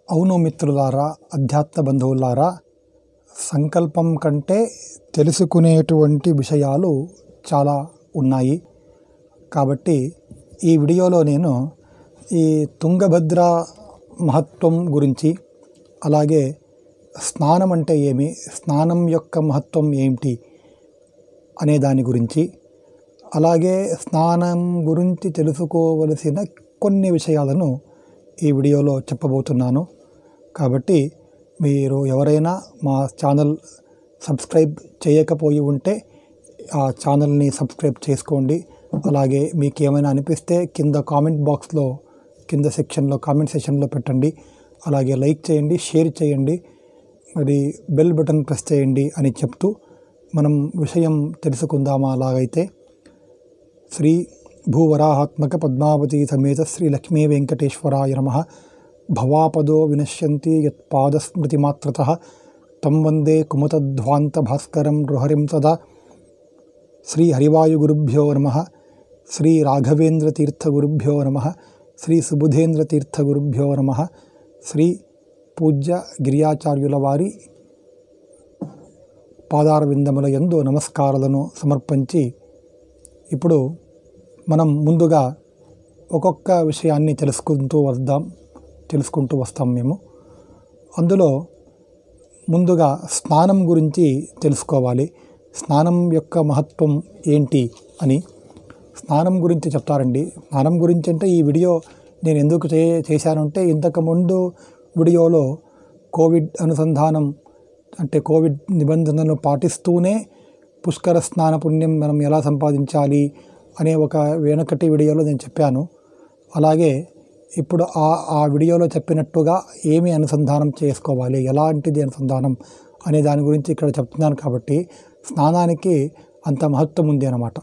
అవును మిత్రులారా అధ్యాత్మ బంధువులారా సంకల్పం కంటే తెలుసుకునేటువంటి విషయాలు చాలా ఉన్నాయి కాబట్టి ఈ వీడియోలో నేను ఈ తుంగభద్ర మహత్వం గురించి అలాగే స్నానం అంటే ఏమి స్నానం యొక్క మహత్వం ఏమిటి అనే దాని గురించి అలాగే స్నానం గురించి తెలుసుకోవలసిన కొన్ని విషయాలను ఈ వీడియోలో చెప్పబోతున్నాను కాబట్టి మీరు ఎవరైనా మా ఛానల్ సబ్స్క్రైబ్ చేయకపోయి ఉంటే ఆ ఛానల్ని సబ్స్క్రైబ్ చేసుకోండి అలాగే మీకు ఏమైనా అనిపిస్తే కింద కామెంట్ బాక్స్లో కింద సెక్షన్లో కామెంట్ సెక్షన్లో పెట్టండి అలాగే లైక్ చేయండి షేర్ చేయండి మరి బెల్ బటన్ ప్రెస్ చేయండి అని చెప్తూ మనం విషయం తెలుసుకుందామా అలాగైతే శ్రీ భూవరాహాత్మక పద్మావతి సమేత శ్రీ లక్ష్మీ వెంకటేశ్వరాయ నమ భవాపదో వినశ్యంతి యత్పాదస్మృతిమాత్రత తం వందే కుముతధ్వాంత భాస్కరం నృహరిం సదా శ్రీ హరివాయుగురుభ్యో నమ శ్రీ రాఘవేంద్రతీర్థగురుభ్యో నమ శ్రీ సుబుధేంద్రతీర్థగురుభ్యో నమ శ్రీ పూజ్య గిరియాచార్యుల వారి పాదార విందముల యందు నమస్కారాలను సమర్పించి ఇప్పుడు మనం ముందుగా ఒక్కొక్క విషయాన్ని తెలుసుకుంటూ వద్దాం తెలుసుకుంటూ వస్తాం మేము అందులో ముందుగా స్నానం గురించి తెలుసుకోవాలి స్నానం యొక్క మహత్వం ఏంటి అని స్నానం గురించి చెప్తారండి స్నానం గురించి అంటే ఈ వీడియో నేను ఎందుకు చే చేశానంటే ఇంతకుముందు వీడియోలో కోవిడ్ అనుసంధానం అంటే కోవిడ్ నిబంధనలను పాటిస్తూనే పుష్కర స్నాన పుణ్యం మనం ఎలా సంపాదించాలి అనే ఒక వెనకటి వీడియోలో నేను చెప్పాను అలాగే ఇప్పుడు ఆ ఆ వీడియోలో చెప్పినట్టుగా ఏమి అనుసంధానం చేసుకోవాలి ఎలాంటిది అనుసంధానం అనే దాని గురించి ఇక్కడ చెప్తున్నాను కాబట్టి స్నానానికి అంత మహత్వం ఉంది అన్నమాట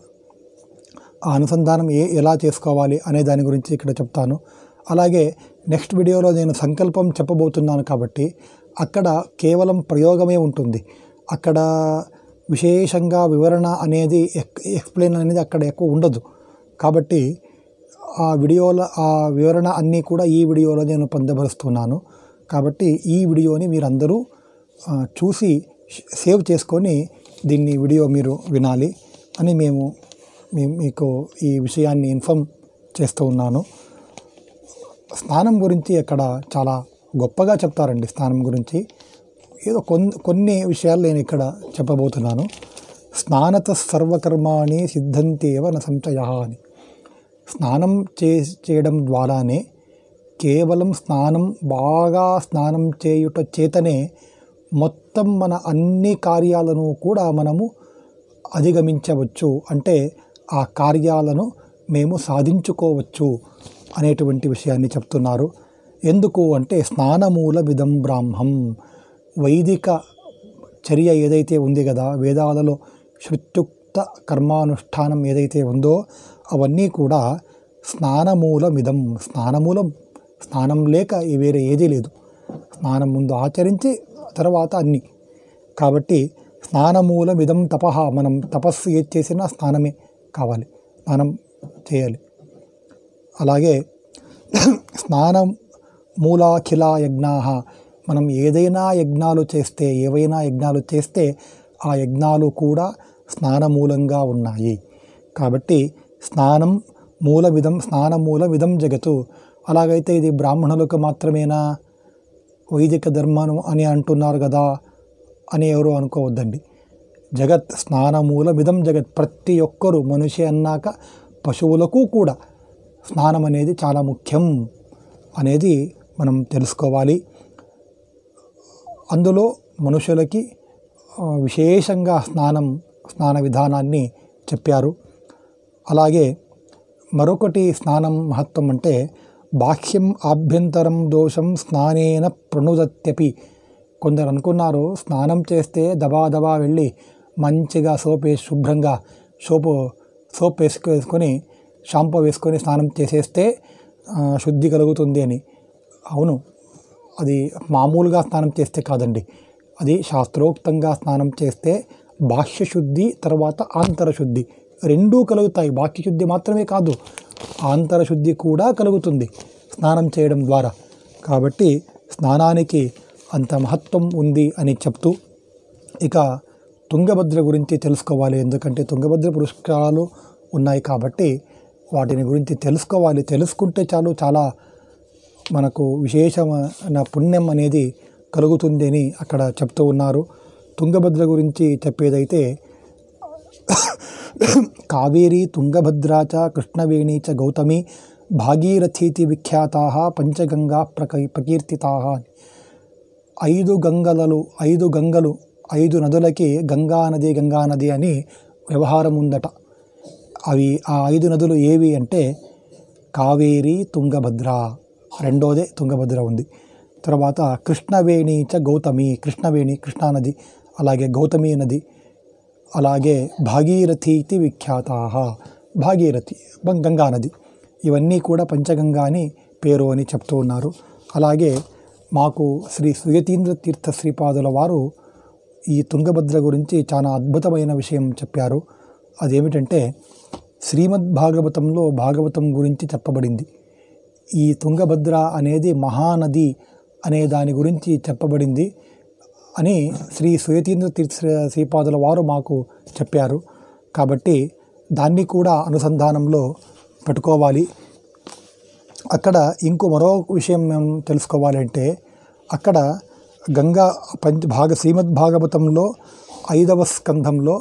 ఆ అనుసంధానం ఏ ఎలా చేసుకోవాలి అనే దాని గురించి ఇక్కడ చెప్తాను అలాగే నెక్స్ట్ వీడియోలో నేను సంకల్పం చెప్పబోతున్నాను కాబట్టి అక్కడ కేవలం ప్రయోగమే ఉంటుంది అక్కడ విశేషంగా వివరణ అనేది ఎక్- ఎక్స్ప్లెయిన్ అనేది అక్కడ ఎక్కువ ఉండదు కాబట్టి ఆ వీడియోలో ఆ వివరణ అన్నీ కూడా ఈ వీడియోలో నేను పొందపరుస్తున్నాను కాబట్టి ఈ వీడియోని మీరందరూ ఆ, చూసి సేవ్ చేసుకొని దీన్ని వీడియో మీరు వినాలి అని మేము మీ- మీకు ఈ విషయాన్ని ఇన్ఫామ్ చేస్తూ ఉన్నాను స్నానం గురించి అక్కడ చాలా గొప్పగా చెప్తారండి స్నానం గురించి ఏదో కొన్ని కొన్ని విషయాలు నేను ఇక్కడ చెప్పబోతున్నాను స్నానత సర్వకర్మాణి సిద్ధంతేవ న సంశయ అని స్నానం చే చేయడం ద్వారానే కేవలం స్నానం బాగా స్నానం చేయుట చేతనే మొత్తం మన అన్ని కార్యాలను కూడా మనము అధిగమించవచ్చు అంటే ఆ కార్యాలను మేము సాధించుకోవచ్చు అనేటువంటి విషయాన్ని చెప్తున్నారు ఎందుకు అంటే స్నానమూల విధం బ్రాహ్మం వైదిక చర్య ఏదైతే ఉంది కదా వేదాలలో శృత్యుక్త కర్మానుష్ఠానం ఏదైతే ఉందో అవన్నీ కూడా స్నానమూలమిదం స్నానమూలం స్నానం లేక వేరే ఏదీ లేదు స్నానం ముందు ఆచరించి తర్వాత అన్నీ కాబట్టి స్నానమూలమిదం తపహ మనం తపస్సు ఏది చేసినా స్నానమే కావాలి స్నానం చేయాలి అలాగే స్నానం మూలాఖిల యజ్ఞా మనం ఏదైనా యజ్ఞాలు చేస్తే ఏవైనా యజ్ఞాలు చేస్తే ఆ యజ్ఞాలు కూడా స్నానమూలంగా ఉన్నాయి కాబట్టి స్నానం మూల విధం స్నానమూల విధం జగతు అలాగైతే ఇది బ్రాహ్మణులకు మాత్రమేనా వైదిక ధర్మం అని అంటున్నారు కదా అని ఎవరు అనుకోవద్దండి జగత్ స్నానమూల విధం జగత్ ప్రతి ఒక్కరూ మనిషి అన్నాక పశువులకు కూడా స్నానం అనేది చాలా ముఖ్యం అనేది మనం తెలుసుకోవాలి అందులో మనుషులకి ఆ, విశేషంగా స్నానం స్నాన విధానాన్ని చెప్పారు అలాగే మరొకటి స్నానం మహత్వం అంటే బాహ్యం ఆభ్యంతరం దోషం స్నానేన ప్రణుదత్యపి కొందరు అనుకున్నారు స్నానం చేస్తే దబా దబా వెళ్ళి మంచిగా సోప్ వేసి శుభ్రంగా సోపు సోప్ వేసుకు వేసుకొని షాంపూ వేసుకొని స్నానం చేసేస్తే ఆ, శుద్ధి కలుగుతుంది అని అవును అది మామూలుగా స్నానం చేస్తే కాదండి అది శాస్త్రోక్తంగా స్నానం చేస్తే బాహ్య శుద్ధి తర్వాత ఆంతర శుద్ధి రెండూ కలుగుతాయి బాహ్య శుద్ధి మాత్రమే కాదు ఆంతర శుద్ధి కూడా కలుగుతుంది స్నానం చేయడం ద్వారా కాబట్టి స్నానానికి అంత మహత్వం ఉంది అని చెప్తూ ఇక తుంగభద్ర గురించి తెలుసుకోవాలి ఎందుకంటే తుంగభద్ర పురస్కారాలు ఉన్నాయి కాబట్టి వాటిని గురించి తెలుసుకోవాలి తెలుసుకుంటే చాలు చాలా మనకు విశేషమైన పుణ్యం అనేది కలుగుతుంది అని అక్కడ చెప్తూ ఉన్నారు తుంగభద్ర గురించి చెప్పేదైతే కావేరీ తుంగభద్రా చ కృష్ణవేణి చ గౌతమి భాగీరథీతి విఖ్యాతా పంచగంగా ప్రక ప్రకీర్తితా ఐదు గంగలలు ఐదు గంగలు ఐదు నదులకి గంగా నది గంగా నది అని వ్యవహారం ఉందట అవి ఆ ఐదు నదులు ఏవి అంటే కావేరి తుంగభద్ర రెండోదే తుంగభద్ర ఉంది తర్వాత కృష్ణవేణి చ గౌతమి కృష్ణవేణి కృష్ణానది అలాగే గౌతమి నది అలాగే భాగీరథి ఇది విఖ్యాతా భాగీరథి బం- గంగా నది ఇవన్నీ కూడా పంచగంగా అని పేరు అని చెప్తూ ఉన్నారు అలాగే మాకు శ్రీ సుయతీంద్ర తీర్థ శ్రీపాదుల వారు ఈ తుంగభద్ర గురించి చాలా అద్భుతమైన విషయం చెప్పారు అదేమిటంటే శ్రీమద్ భాగవతంలో భాగవతం గురించి చెప్పబడింది ఈ తుంగభద్ర అనేది మహానది అనే దాని గురించి చెప్పబడింది అని శ్రీ సుయతీంద్ర తీర్థ శ్రీపాదుల వారు మాకు చెప్పారు కాబట్టి దాన్ని కూడా అనుసంధానంలో పెట్టుకోవాలి అక్కడ ఇంకో మరో విషయం మేము తెలుసుకోవాలంటే అక్కడ గంగా పంచ భాగ శ్రీమద్ భాగవతంలో ఐదవ స్కంధంలో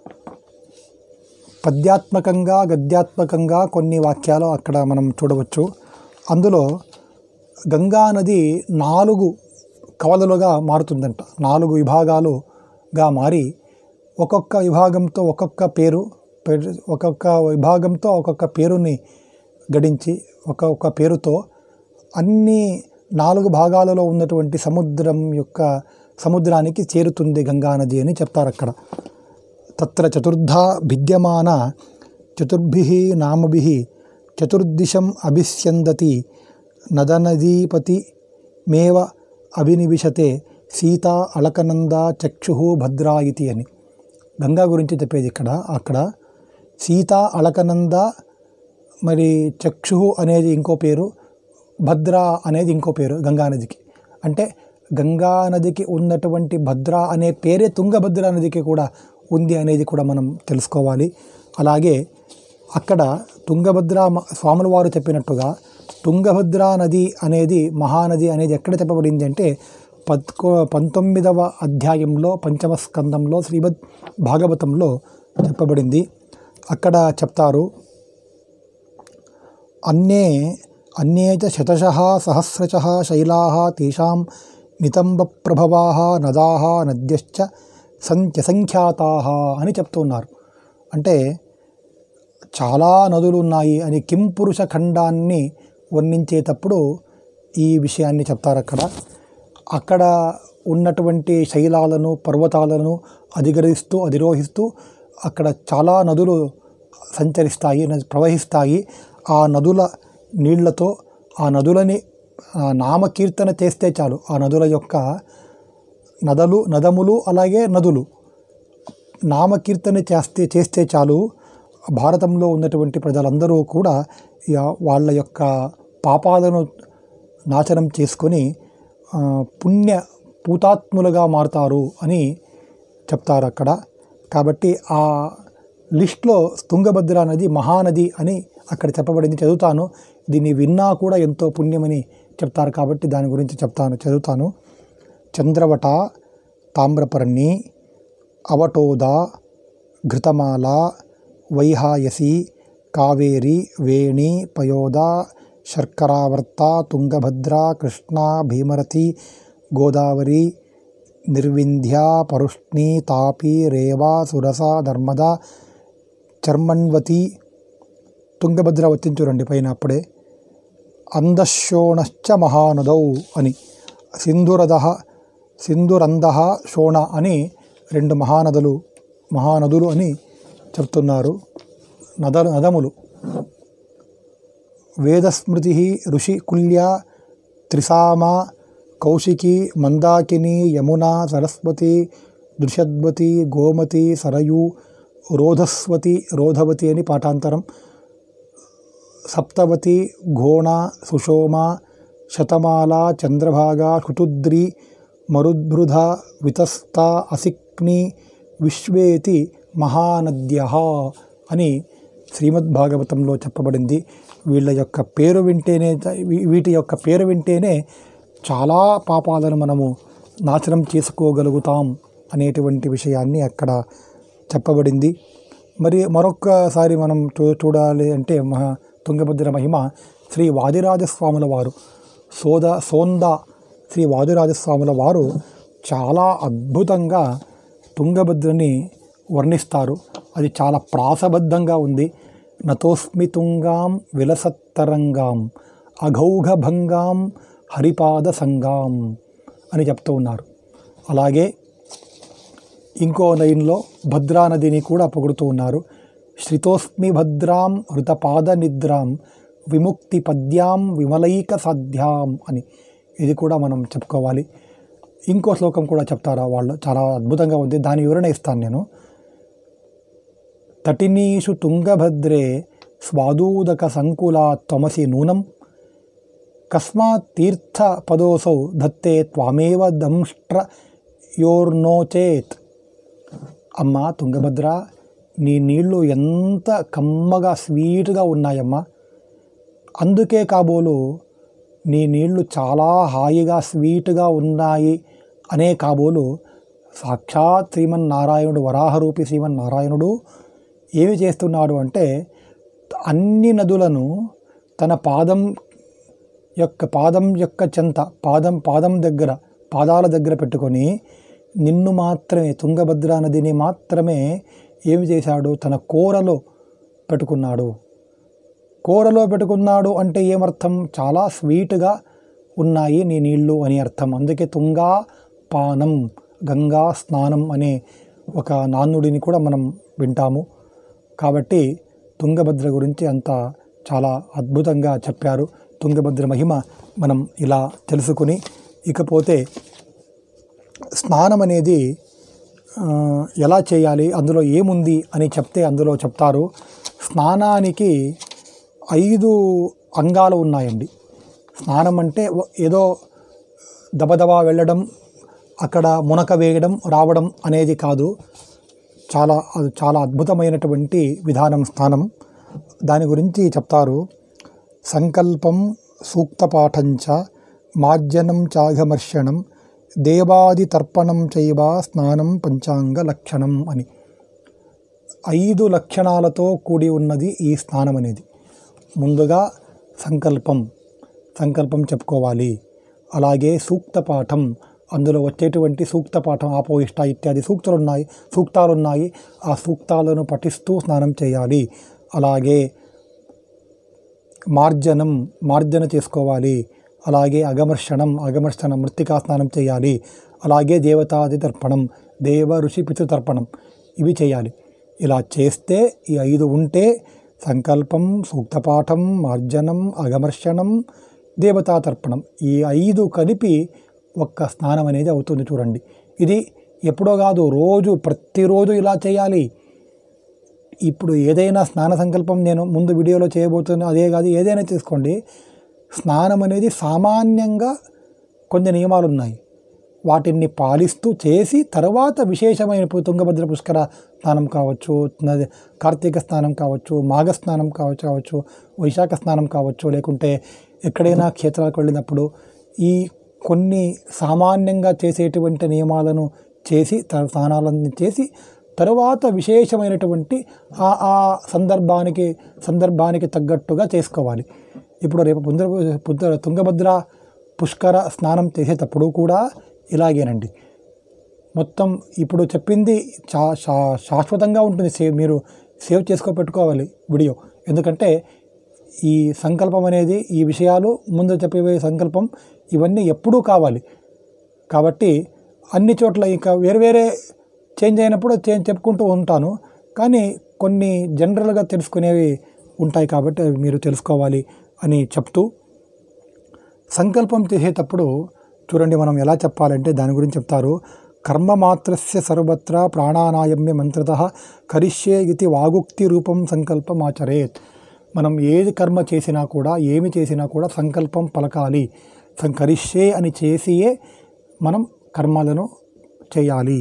పద్యాత్మకంగా గద్యాత్మకంగా కొన్ని వాక్యాలు అక్కడ మనం చూడవచ్చు అందులో గంగా నది నాలుగు కవలలుగా మారుతుందంట నాలుగు విభాగాలుగా మారి ఒక్కొక్క విభాగంతో ఒక్కొక్క పేరు పేరు- ఒక్కొక్క విభాగంతో ఒక్కొక్క పేరుని గడించి ఒక్కొక్క పేరుతో అన్ని నాలుగు భాగాలలో ఉన్నటువంటి సముద్రం యొక్క సముద్రానికి చేరుతుంది గంగా నది అని చెప్తారు అక్కడ తత్ర చతుర్ధా భిద్యమాన చతుర్భిః నామభిः చతుర్దిశం అభిస్యందతి నదనదీపతి మేవ అభినివిశతే సీత అళకనంద చక్షు భద్రా ఇతి అని గంగా గురించి చెప్పేది ఇక్కడ అక్కడ సీత అళకనంద మరి చక్షు అనేది ఇంకో పేరు భద్ర అనేది ఇంకో పేరు గంగా నదికి అంటే గంగా నదికి ఉన్నటువంటి భద్ర అనే పేరే తుంగభద్ర నదికి కూడా ఉంది అనేది కూడా మనం తెలుసుకోవాలి అలాగే అక్కడ తుంగభద్ర మ- స్వాముల వారు చెప్పినట్టుగా తుంగభద్ర నది అనేది మహానది అనేది ఎక్కడ చెప్పబడింది అంటే పద్కో పంతొమ్మిదవ అధ్యాయంలో పంచమ స్కందంలో శ్రీమద్ భాగవతంలో చెప్పబడింది అక్కడ చెప్తారు అన్నే అన్నే చ శతశः సహస్రశः శైలాः తేషాం నితంబప్రభవాः నదాः నద్యశ్చ సంఖ్యసంఖ్యాతాः అని చెప్తున్నారు అంటే చాలా నదులు ఉన్నాయి అని కింపురుష ఖండాన్ని వర్ణించేటప్పుడు ఈ విషయాన్ని చెప్తారు అక్కడ అక్కడ ఉన్నటువంటి శైలాలను పర్వతాలను అధిగరిస్తూ అధిరోహిస్తూ అక్కడ చాలా నదులు సంచరిస్తాయి న- ప్రవహిస్తాయి ఆ నదుల నీళ్లతో ఆ నదులని ఆ, నామకీర్తన చేస్తే చాలు ఆ నదుల యొక్క నదలు నదములు అలాగే నదులు నామకీర్తన చేస్తే చేస్తే చాలు భారతంలో ఉన్నటువంటి ప్రజలందరూ కూడా ఇక వాళ్ళ యొక్క పాపాలను నాశనం చేసుకొని ఆ, పుణ్య పూతాత్ములుగా మారుతారు అని చెప్తారు అక్కడ కాబట్టి ఆ లిస్ట్లో తుంగభద్ర నది మహానది అని అక్కడ చెప్పబడింది చదువుతాను దీన్ని విన్నా కూడా ఎంతో పుణ్యమని చెప్తారు కాబట్టి దాని గురించి చెప్తాను చదువుతాను చంద్రవట తామ్రపర్ణి అవటోద ఘృతమాల వైహాయసి కావేరి వేణి పయోద శర్కరావర్త తుంగభద్ర కృష్ణ భీమరథి గోదావరి నిర్వింధ్య పరుష్ణి తాపి రేవా సురస ధర్మద చర్మణ్వతి తుంగభద్ర వచ్చింది చూడండి పైన అప్పుడే అందశోణశ్చ మహానదౌ అని సింధురద సింధురంద శోణ అని రెండు మహానదులు మహానదులు అని చెప్తున్నారు నద నదములు వేదస్మృతి ఋషికుల్య త్రిసామ కౌశికి మందాకిని యమున సరస్వతి దృషద్వతి గోమతి సరయు రోధస్వతి రోధవతి అని పాఠాంతరం సప్తవతి ఘోణ సుషోమ శతమాల చంద్రభాగా శుతుద్రి మరుద్భృధ వితస్త అసిక్ని విశ్వేతి మహానద్య అని శ్రీమద్భాగవతంలో చెప్పబడింది వీళ్ళ యొక్క పేరు వింటేనే వీ- వీటి యొక్క పేరు వింటేనే చాలా పాపాలను మనము నాశనం చేసుకోగలుగుతాం అనేటువంటి విషయాన్ని అక్కడ చెప్పబడింది మరి మరొక్కసారి మనం చూ చూడాలి అంటే మహా తుంగభద్ర మహిమ శ్రీ వాదిరాజస్వాముల వారు సోద సోంద శ్రీ వాదిరాజస్వాముల వారు చాలా అద్భుతంగా తుంగభద్రని వర్ణిస్తారు అది చాలా ప్రాసబద్ధంగా ఉంది నతోస్మి తుంగాం విలసత్తరంగాం అఘౌఘభంగాం హరిపాద సంగాం అని చెప్తూ ఉన్నారు అలాగే ఇంకో లైన్లో భద్రా నదిని కూడా పొగుడుతూ ఉన్నారు శ్రితోస్మి భద్రాం హృతపాద నిద్రాం విముక్తి పద్యాం విమలైక సాధ్యాం అని ఇది కూడా మనం చెప్పుకోవాలి ఇంకో శ్లోకం కూడా చెప్తారా వాళ్ళు చాలా అద్భుతంగా ఉంది దాని వివరణ ఇస్తాను నేను తటినీషు తుంగభద్రే స్వాదూదక సంకులా త్వమసి నూనం కస్మాత్ తీర్థ పదోసౌ దత్తే త్వామేవ దంష్ట్ర యోర్నోచేత్ అమ్మా తుంగభద్ర నీ నీళ్లు ఎంత కమ్మగా స్వీట్గా ఉన్నాయమ్మా అందుకే కాబోలు నీ నీళ్లు చాలా హాయిగా స్వీట్గా ఉన్నాయి అనే కాబోలు సాక్షాత్ శ్రీమన్నారాయణుడు వరాహరూపి శ్రీమన్నారాయణుడు ఏమి చేస్తున్నాడు అంటే అన్ని నదులను తన పాదం యొక్క పాదం యొక్క చెంత పాదం పాదం దగ్గర పాదాల దగ్గర పెట్టుకొని నిన్ను మాత్రమే తుంగభద్రా నదిని మాత్రమే ఏమి చేశాడు తన కూరలో పెట్టుకున్నాడు కూరలో పెట్టుకున్నాడు అంటే ఏమర్థం చాలా స్వీట్గా ఉన్నాయి నీ నీళ్ళు అని అర్థం అందుకే తుంగా పానం గంగా స్నానం అనే ఒక నానుడిని కూడా మనం వింటాము కాబట్టి తుంగభద్ర గురించి అంత చాలా అద్భుతంగా చెప్పారు తుంగభద్ర మహిమ మనం ఇలా తెలుసుకుని ఇకపోతే స్నానం అనేది ఆ, ఎలా చేయాలి అందులో ఏముంది అని చెప్తే అందులో చెప్తారు స్నానానికి ఐదు అంగాలు ఉన్నాయండి స్నానం అంటే ఓ- ఏదో దబదబా వెళ్ళడం అక్కడ మునక వేయడం రావడం అనేది కాదు చాలా అది చాలా అద్భుతమైనటువంటి విధానం స్నానం దాని గురించి చెప్తారు సంకల్పం సూక్తపాఠంచ మార్జనం చాఘమర్షణం దేవాది తర్పణం చైవ స్నానం పంచాంగ లక్షణం అని ఐదు లక్షణాలతో కూడి ఉన్నది ఈ స్నానం అనేది ముందుగా సంకల్పం సంకల్పం చెప్పుకోవాలి అలాగే సూక్త పాఠం అందులో వచ్చేటువంటి సూక్త పాఠం ఆపోయిష్ట ఇత్యాది సూక్తులు ఉన్నాయి సూక్తాలు ఉన్నాయి ఆ సూక్తాలను పఠిస్తూ స్నానం చేయాలి అలాగే మార్జనం మార్జన చేసుకోవాలి అలాగే అగమర్షణం అగమర్షణం మృత్తికా స్నానం చేయాలి అలాగే దేవతాది తర్పణం దేవ ఋషి పితృతర్పణం ఇవి చేయాలి ఇలా చేస్తే ఈ ఐదు ఉంటే సంకల్పం సూక్తపాఠం మార్జనం అగమర్షణం దేవతా తర్పణం ఈ ఐదు కలిపి ఒక్క స్నానం అనేది అవుతుంది చూడండి ఇది ఎప్పుడో కాదు రోజు ప్రతిరోజు ఇలా చేయాలి ఇప్పుడు ఏదైనా స్నాన సంకల్పం నేను ముందు వీడియోలో చేయబోతున్నా అదే కాదు ఏదైనా తీసుకోండి స్నానం అనేది సామాన్యంగా కొన్ని నియమాలు ఉన్నాయి వాటిని పాలిస్తూ చేసి తర్వాత విశేషమైన ఇప్పుడు తుంగభద్ర పుష్కర స్నానం కావచ్చు నది- కార్తీక స్నానం కావచ్చు మాఘ స్నానం కావచ్చు కావచ్చు వైశాఖ స్నానం కావచ్చు లేకుంటే ఎక్కడైనా క్షేత్రాలకు వెళ్ళినప్పుడు ఈ కొన్ని సామాన్యంగా చేసేటువంటి నియమాలను చేసి త- స్నానాలన్నీ చేసి తరువాత విశేషమైనటువంటి ఆ ఆ సందర్భానికి సందర్భానికి తగ్గట్టుగా చేసుకోవాలి ఇప్పుడు రేపు పుంద్ర పుద్ర తుంగభద్ర పుష్కర స్నానం చేసేటప్పుడు కూడా ఇలాగేనండి మొత్తం ఇప్పుడు చెప్పింది చా శా- శాశ్వతంగా ఉంటుంది సేవ్ మీరు సేవ్ చేసుకో పెట్టుకోవాలి వీడియో ఎందుకంటే ఈ సంకల్పం అనేది ఈ విషయాలు ముందు చెప్పే సంకల్పం ఇవన్నీ ఎప్పుడూ కావాలి కాబట్టి అన్ని చోట్ల ఇంకా వేరే వేరే చేంజ్ అయినప్పుడు చేంజ్ చెప్పుకుంటూ ఉంటాను కానీ కొన్ని జనరల్గా తెలుసుకునేవి ఉంటాయి కాబట్టి అవి మీరు తెలుసుకోవాలి అని చెప్తూ సంకల్పం చేసేటప్పుడు చూడండి మనం ఎలా చెప్పాలంటే దాని గురించి చెప్తారు కర్మ మాత్రస్య సర్వత్ర ప్రాణానాయమ్య మంత్రత కరిష్యే ఇది వాగుక్తి రూపం సంకల్పం ఆచరేత్ మనం ఏది కర్మ చేసినా కూడా ఏమి చేసినా కూడా సంకల్పం పలకాలి సంకరిష్యే అని చేసియే మనం కర్మలను చేయాలి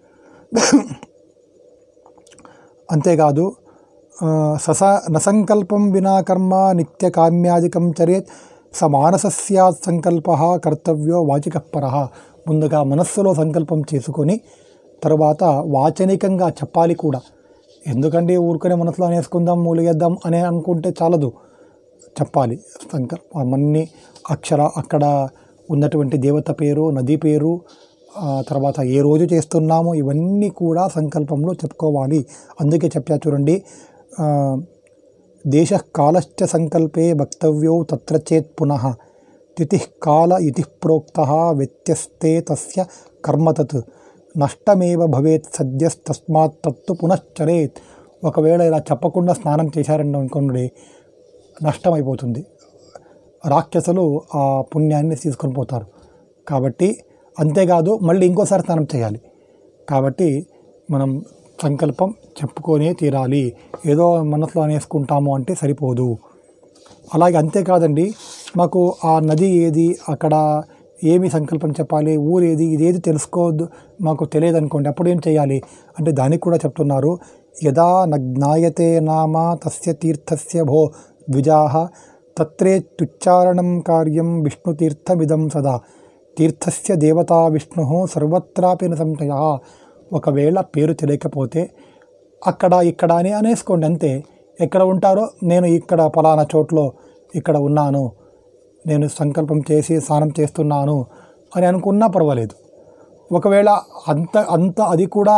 అంతేకాదు ఆ, సస నసంకల్పం వినా కర్మ నిత్య కామ్యాదికం చరేత్ స మానసస్యాత్ సంకల్ప కర్తవ్యో వాచికపర ముందుగా మనస్సులో సంకల్పం చేసుకొని తర్వాత వాచనికంగా చెప్పాలి కూడా ఎందుకంటే ఊరుకునే మనసులో అనేసుకుందాం మూలిగేద్దాం అని అనుకుంటే చాలదు చెప్పాలి సంకల్పం అన్ని అక్షర అక్కడ ఉన్నటువంటి దేవత పేరు నది పేరు ఆ తర్వాత ఏ రోజు చేస్తున్నామో ఇవన్నీ కూడా సంకల్పంలో చెప్పుకోవాలి అందుకే చెప్పా చూడండి ఆ, దేశ కాలశ్చ సంకల్పే వక్తవ్యో తత్ర చేత్ పునః తిథి కాల ఇతి ప్రోక్త వ్యత్యస్తే తస్య కర్మతత్ నష్టమేవ భవేత్ సద్యస్తస్మాత్ తత్తు పునశ్చరేత్ ఒకవేళ ఇలా చెప్పకుండా స్నానం చేశారండి అనుకోండి నష్టమైపోతుంది రాక్షసులు ఆ పుణ్యాన్ని తీసుకొని పోతారు కాబట్టి అంతేకాదు మళ్ళీ ఇంకోసారి స్నానం చేయాలి కాబట్టి మనం సంకల్పం చెప్పుకొనే తీరాలి ఏదో మనసులో అనేసుకుంటాము అంటే సరిపోదు అలాగే అంతేకాదండి మాకు ఆ నది ఏది అక్కడ ఏమి సంకల్పం చెప్పాలి ఊరు ఏది ఇదేది తెలుసుకోవద్దు మాకు తెలియదు అనుకోండి అప్పుడు ఏం చేయాలి అంటే దానికి కూడా చెప్తున్నారు యదా నజ్ఞాయతే నామ తస్య తీర్థస్య భో ద్విజాహ తత్రేత్యుచ్చారణం కార్యం విష్ణుతీర్థమిదం సదా తీర్థస్య దేవతా విష్ణు సర్వత్రాపి న సంశయ ఒకవేళ పేరు తెలియకపోతే అక్కడ ఇక్కడ అని అనేసుకోండి అంతే ఎక్కడ ఉంటారో నేను ఇక్కడ పలానా చోట్లో ఇక్కడ ఉన్నాను నేను సంకల్పం చేసి స్నానం చేస్తున్నాను అని అనుకున్నా పర్వాలేదు ఒకవేళ అంత అంత అది కూడా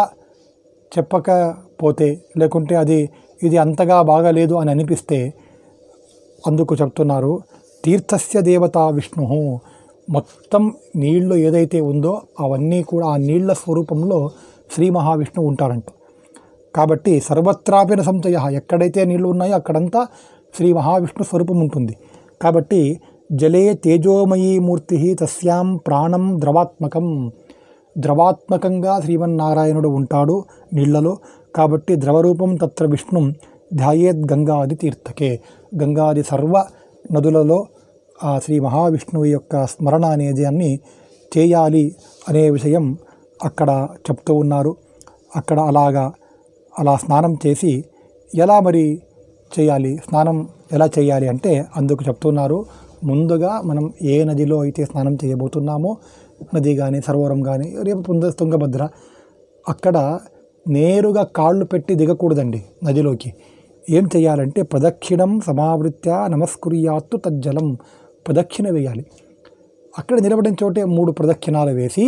చెప్పకపోతే లేకుంటే అది ఇది అంతగా బాగాలేదు అని అనిపిస్తే అందుకు చెప్తున్నారు తీర్థస్య దేవత విష్ణు మొత్తం నీళ్లు ఏదైతే ఉందో అవన్నీ కూడా ఆ నీళ్ల స్వరూపంలో శ్రీ మహావిష్ణువు ఉంటారంట కాబట్టి సర్వత్రాపిన సంచయ ఎక్కడైతే నీళ్లు ఉన్నాయో అక్కడంతా శ్రీ మహావిష్ణు స్వరూపం ఉంటుంది కాబట్టి జలే తేజోమయీ మూర్తి తస్యాం ప్రాణం ద్రవాత్మకం ద్రవాత్మకంగా శ్రీమన్నారాయణుడు ఉంటాడు నీళ్లలో కాబట్టి ద్రవరూపం తత్ర విష్ణు ధ్యాయేద్ గంగాది తీర్థకే గంగాది సర్వ నదులలో ఆ శ్రీ మహావిష్ణువు యొక్క స్మరణ అనేది అన్ని చేయాలి అనే విషయం అక్కడ చెప్తూ ఉన్నారు అక్కడ అలాగా అలా స్నానం చేసి ఎలా మరి చేయాలి స్నానం ఎలా చేయాలి అంటే అందుకు చెప్తున్నారు ముందుగా మనం ఏ నదిలో అయితే స్నానం చేయబోతున్నామో నది కానీ సరోవరం కానీ రేపు పుంద తుంగభద్ర అక్కడ నేరుగా కాళ్ళు పెట్టి దిగకూడదండి నదిలోకి ఏం చేయాలంటే ప్రదక్షిణం సమావృత్య నమస్కుర్యాత్తు తజ్జలం ప్రదక్షిణ వేయాలి అక్కడ నిలబడిన చోటే మూడు ప్రదక్షిణాలు వేసి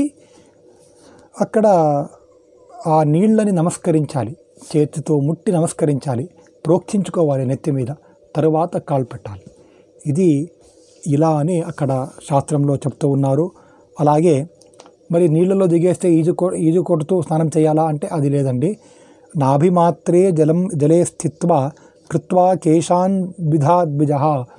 అక్కడ ఆ నీళ్ళని నమస్కరించాలి చేతితో ముట్టి నమస్కరించాలి ప్రోక్షించుకోవాలి నెత్తి మీద తరువాత కాలు పెట్టాలి ఇది ఇలా అని అక్కడ శాస్త్రంలో చెప్తూ ఉన్నారు అలాగే మరి నీళ్ళలో దిగేస్తే ఈజు కొ ఈజు కొడుతూ స్నానం చేయాలా అంటే అది లేదండి నాభిమాత్రే జలం జలే స్థిత్వ కృత్వా కేశాన్ విధాద్విజ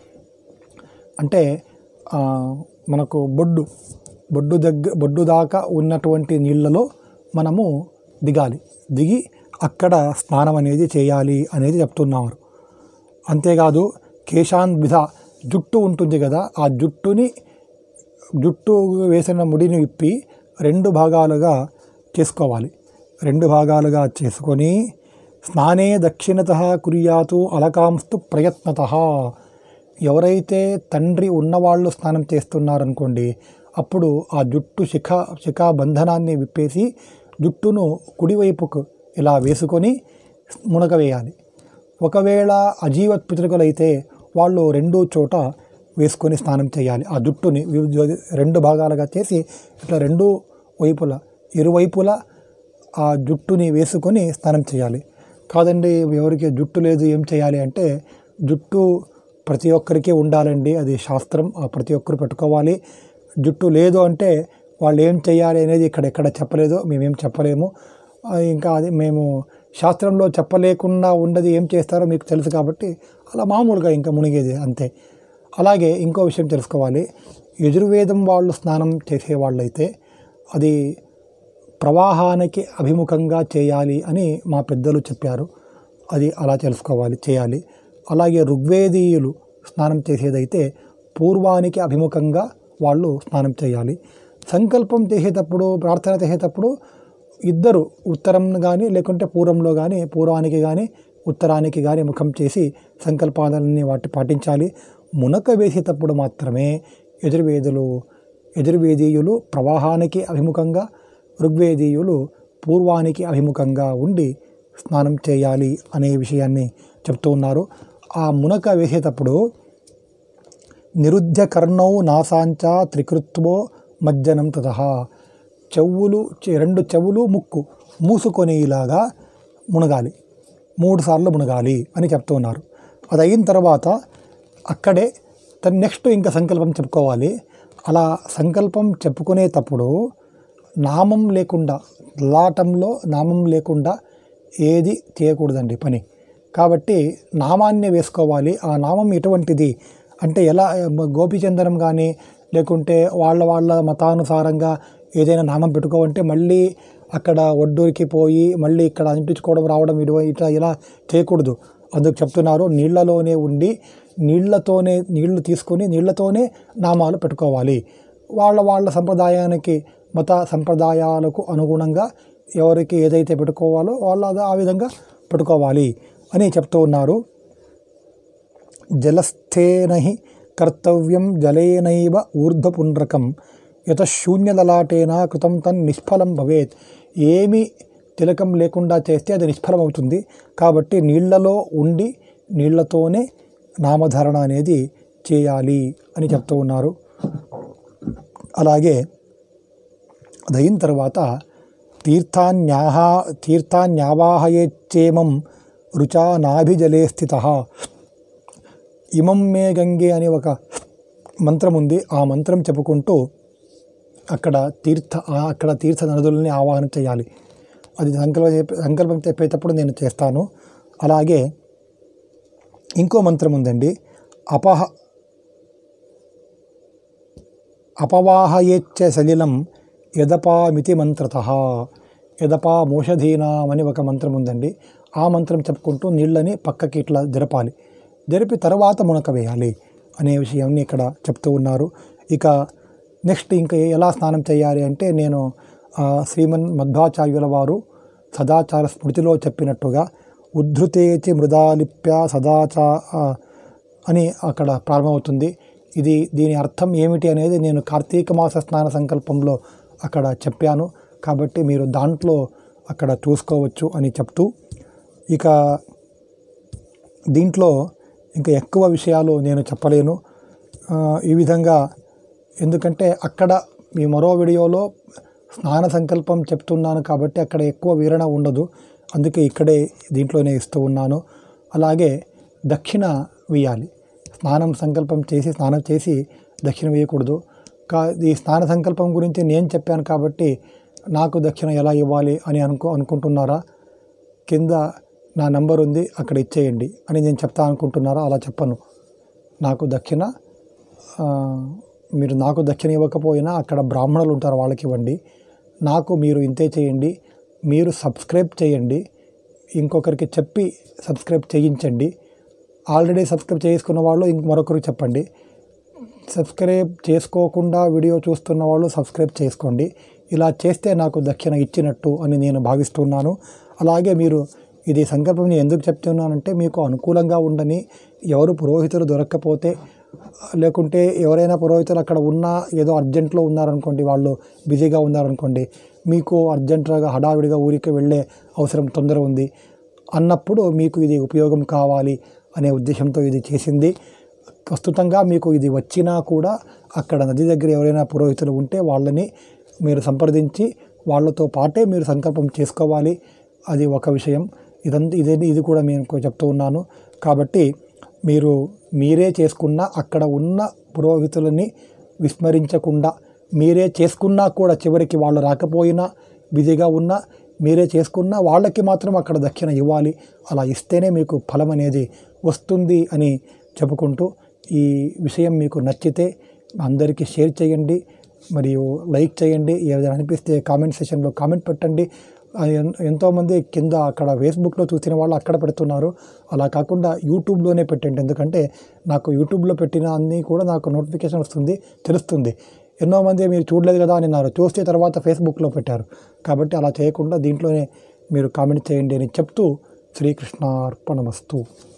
అంటే ఆ, మనకు బొడ్డు బొడ్డు దగ్గర బొడ్డు దాకా ఉన్నటువంటి నీళ్ళలో మనము దిగాలి దిగి అక్కడ స్నానం అనేది చేయాలి అనేది చెప్తున్నారు అంతేకాదు కేశాన్ విధ జుట్టు ఉంటుంది కదా ఆ జుట్టుని జుట్టు వేసిన ముడిని విప్పి రెండు భాగాలుగా చేసుకోవాలి రెండు భాగాలుగా చేసుకొని స్నానే దక్షిణత కుర్యాతు అలకాంస్తు ప్రయత్నత ఎవరైతే తండ్రి ఉన్నవాళ్ళు స్నానం చేస్తున్నారనుకోండి అప్పుడు ఆ జుట్టు శిఖ శిఖా బంధనాన్ని విప్పేసి జుట్టును కుడివైపుకు ఇలా వేసుకొని మునగవేయాలి ఒకవేళ అజీవత్ పితృకులైతే వాళ్ళు రెండో చోట వేసుకొని స్నానం చేయాలి ఆ జుట్టుని వివిధ- రెండు భాగాలుగా చేసి ఇట్లా రెండు వైపుల ఇరువైపులా ఆ జుట్టుని వేసుకొని స్నానం చేయాలి కాదండి ఎవరికి జుట్టు లేదు ఏం చేయాలి అంటే జుట్టు ప్రతి ఒక్కరికి ఉండాలండి అది శాస్త్రం ఆ ప్రతి ఒక్కరు పెట్టుకోవాలి జుట్టు లేదు అంటే వాళ్ళు ఏం చేయాలి అనేది ఇక్కడ ఎక్కడ చెప్పలేదు మేమేం చెప్పలేము ఆ, ఇంకా అది మేము శాస్త్రంలో చెప్పలేకుండా ఉండదు ఏం చేస్తారో మీకు తెలుసు కాబట్టి అలా మామూలుగా ఇంకా మునిగేది అంతే అలాగే ఇంకో విషయం తెలుసుకోవాలి యజుర్వేదం వాళ్ళు స్నానం చేసే వాళ్ళైతే అది ప్రవాహానికి అభిముఖంగా చేయాలి అని మా పెద్దలు చెప్పారు అది అలా తెలుసుకోవాలి చేయాలి అలాగే ఋగ్వేదీయులు స్నానం చేసేదైతే పూర్వానికి అభిముఖంగా వాళ్ళు స్నానం చేయాలి సంకల్పం చేసేటప్పుడు ప్రార్థన చేసేటప్పుడు ఇద్దరు ఉత్తరం కానీ లేకుంటే పూర్వంలో కానీ పూర్వానికి కానీ ఉత్తరానికి కానీ ముఖం చేసి సంకల్పాలన్నీ వాటి పాటించాలి మునక వేసేటప్పుడు మాత్రమే యజుర్వేదులు యజుర్వేదీయులు ప్రవాహానికి అభిముఖంగా ఋగ్వేదీయులు పూర్వానికి అభిముఖంగా ఉండి స్నానం చేయాలి అనే విషయాన్ని చెప్తూ ఉన్నారు ఆ మునక వేసేటప్పుడు నిరుధ్య కర్ణౌ నాసాంచ త్రికృత్వో మజ్జనం తత చెవులు చె- రెండు చెవులు ముక్కు మూసుకొనేలాగా మునగాలి మూడు సార్లు మునగాలి అని చెప్తూ ఉన్నారు అది అయిన తర్వాత అక్కడే తన నెక్స్ట్ ఇంకా సంకల్పం చెప్పుకోవాలి అలా సంకల్పం చెప్పుకునేటప్పుడు నామం లేకుండా లాటంలో నామం లేకుండా ఏది చేయకూడదండి పని కాబట్టి నామాన్ని వేసుకోవాలి ఆ నామం ఎటువంటిది అంటే ఎలా గోపిచందనం కానీ లేకుంటే వాళ్ళ వాళ్ళ మతానుసారంగా ఏదైనా నామం పెట్టుకోవంటే మళ్ళీ అక్కడ ఒడ్డూరికి పోయి మళ్ళీ ఇక్కడ అంటించుకోవడం రావడం ఇటు ఇట్లా ఇలా చేయకూడదు అందుకు చెప్తున్నారు నీళ్లలోనే ఉండి నీళ్లతోనే నీళ్లు తీసుకొని నీళ్లతోనే నామాలు పెట్టుకోవాలి వాళ్ళ వాళ్ళ సంప్రదాయానికి మత సంప్రదాయాలకు అనుగుణంగా ఎవరికి ఏదైతే పెట్టుకోవాలో వాళ్ళు అది ఆ విధంగా పెట్టుకోవాలి అని చెప్తూ ఉన్నారు జలస్థేన హి కర్తవ్యం జలేనైవ ఊర్ధ్వపుండ్రకం యత శూన్యలలాటేన కృతం తన్ నిష్ఫలం భవేత్ ఏమి తిలకం లేకుండా చేస్తే అది నిష్ఫలం అవుతుంది కాబట్టి నీళ్లలో ఉండి నీళ్లతోనే నామధారణ అనేది చేయాలి అని చెప్తూ ఉన్నారు అలాగే అది అయిన తర్వాత తీర్థాన్యాహ తీర్థాన్యావాహయేచ్చేమం రుచా నాభిజలే స్థిత ఇమం మే గంగే అనే ఒక మంత్రం ఉంది ఆ మంత్రం చెప్పుకుంటూ అక్కడ తీర్థ ఆ అక్కడ తీర్థ నదులని ఆవాహన చేయాలి అది సంకల్పం చెప్పే సంకల్పం చెప్పేటప్పుడు నేను చేస్తాను అలాగే ఇంకో మంత్రం ఉందండి అపహ అపవాహయేచ్చ సలిలం యదపామితి మంత్రత యదపా మోషధీనాం అని ఒక మంత్రం ఉందండి ఆ మంత్రం చెప్పుకుంటూ నీళ్ళని పక్కకి ఇట్లా జరపాలి జరిపి తర్వాత మునక వేయాలి అనే విషయాన్ని ఇక్కడ చెప్తూ ఉన్నారు ఇక నెక్స్ట్ ఇంకా ఎలా స్నానం చేయాలి అంటే నేను ఆ, శ్రీమన్ మధ్వాచార్యుల వారు సదాచార స్మృతిలో చెప్పినట్టుగా ఉద్ధృతేచి మృదాలిప్య సదాచా ఆ, అని అక్కడ ప్రారంభమవుతుంది ఇది దీని అర్థం ఏమిటి అనేది నేను కార్తీక మాస స్నాన సంకల్పంలో అక్కడ చెప్పాను కాబట్టి మీరు దాంట్లో అక్కడ చూసుకోవచ్చు అని చెప్తూ ఇక దీంట్లో ఇంకా ఎక్కువ విషయాలు నేను చెప్పలేను ఆ, ఈ విధంగా ఎందుకంటే అక్కడ మీ మరో వీడియోలో స్నాన సంకల్పం చెప్తున్నాను కాబట్టి అక్కడ ఎక్కువ వివరణ ఉండదు అందుకే ఇక్కడే దీంట్లోనే ఇస్తూ ఉన్నాను అలాగే దక్షిణ వేయాలి స్నానం సంకల్పం చేసి స్నానం చేసి దక్షిణ వేయకూడదు కా ఈ స్నాన సంకల్పం గురించి నేను చెప్పాను కాబట్టి నాకు దక్షిణ ఎలా ఇవ్వాలి అని అనుకో అనుకుంటున్నారా కింద నా నంబర్ ఉంది అక్కడ ఇచ్చేయండి అని నేను చెప్తా అనుకుంటున్నారా అలా చెప్పను నాకు దక్షిణ ఆ, మీరు నాకు దక్షిణ ఇవ్వకపోయినా అక్కడ బ్రాహ్మణులు ఉంటారు వాళ్ళకి ఇవ్వండి నాకు మీరు ఇంతే చేయండి మీరు సబ్స్క్రైబ్ చేయండి ఇంకొకరికి చెప్పి సబ్స్క్రైబ్ చేయించండి ఆల్రెడీ సబ్స్క్రైబ్ చేసుకున్న వాళ్ళు ఇంక మరొకరికి చెప్పండి సబ్స్క్రైబ్ చేసుకోకుండా వీడియో చూస్తున్న వాళ్ళు సబ్స్క్రైబ్ చేసుకోండి ఇలా చేస్తే నాకు దక్షిణ ఇచ్చినట్టు అని నేను భావిస్తున్నాను అలాగే మీరు ఇది సంకల్పం నేను ఎందుకు చెప్తున్నానంటే మీకు అనుకూలంగా ఉండని ఎవరు పురోహితులు దొరక్కపోతే లేకుంటే ఎవరైనా పురోహితులు అక్కడ ఉన్నా ఏదో అర్జెంట్లో ఉన్నారనుకోండి వాళ్ళు బిజీగా ఉన్నారనుకోండి మీకు అర్జెంటుగా హడావిడిగా ఊరికి వెళ్ళే అవసరం తొందర ఉంది అన్నప్పుడు మీకు ఇది ఉపయోగం కావాలి అనే ఉద్దేశంతో ఇది చేసింది ప్రస్తుతంగా మీకు ఇది వచ్చినా కూడా అక్కడ నది దగ్గర ఎవరైనా పురోహితులు ఉంటే వాళ్ళని మీరు సంప్రదించి వాళ్ళతో పాటే మీరు సంకల్పం చేసుకోవాలి అది ఒక విషయం ఇదంతా ఇదే ఇది కూడా నేను చెప్తూ ఉన్నాను కాబట్టి మీరు మీరే చేసుకున్న అక్కడ ఉన్న పురోహితులని విస్మరించకుండా మీరే చేసుకున్నా కూడా చివరికి వాళ్ళు రాకపోయినా బిజీగా ఉన్నా మీరే చేసుకున్న వాళ్ళకి మాత్రం అక్కడ దక్షిణ ఇవ్వాలి అలా ఇస్తేనే మీకు ఫలం అనేది వస్తుంది అని చెప్పుకుంటూ ఈ విషయం మీకు నచ్చితే అందరికీ షేర్ చేయండి మరియు లైక్ చేయండి ఏదైనా అనిపిస్తే కామెంట్ సెషన్లో కామెంట్ పెట్టండి ఆ, ఎన్- ఎంతోమంది కింద అక్కడ ఫేస్బుక్లో చూసిన వాళ్ళు అక్కడ పెడుతున్నారు అలా కాకుండా యూట్యూబ్లోనే పెట్టండి ఎందుకంటే నాకు యూట్యూబ్లో పెట్టిన అన్నీ కూడా నాకు నోటిఫికేషన్ వస్తుంది తెలుస్తుంది ఎన్నో మంది మీరు చూడలేదు కదా అని అన్నారు చూస్తే తర్వాత ఫేస్బుక్లో పెట్టారు కాబట్టి అలా చేయకుండా దీంట్లోనే మీరు కామెంట్ చేయండి అని చెప్తూ శ్రీకృష్ణ అర్పణమస్తు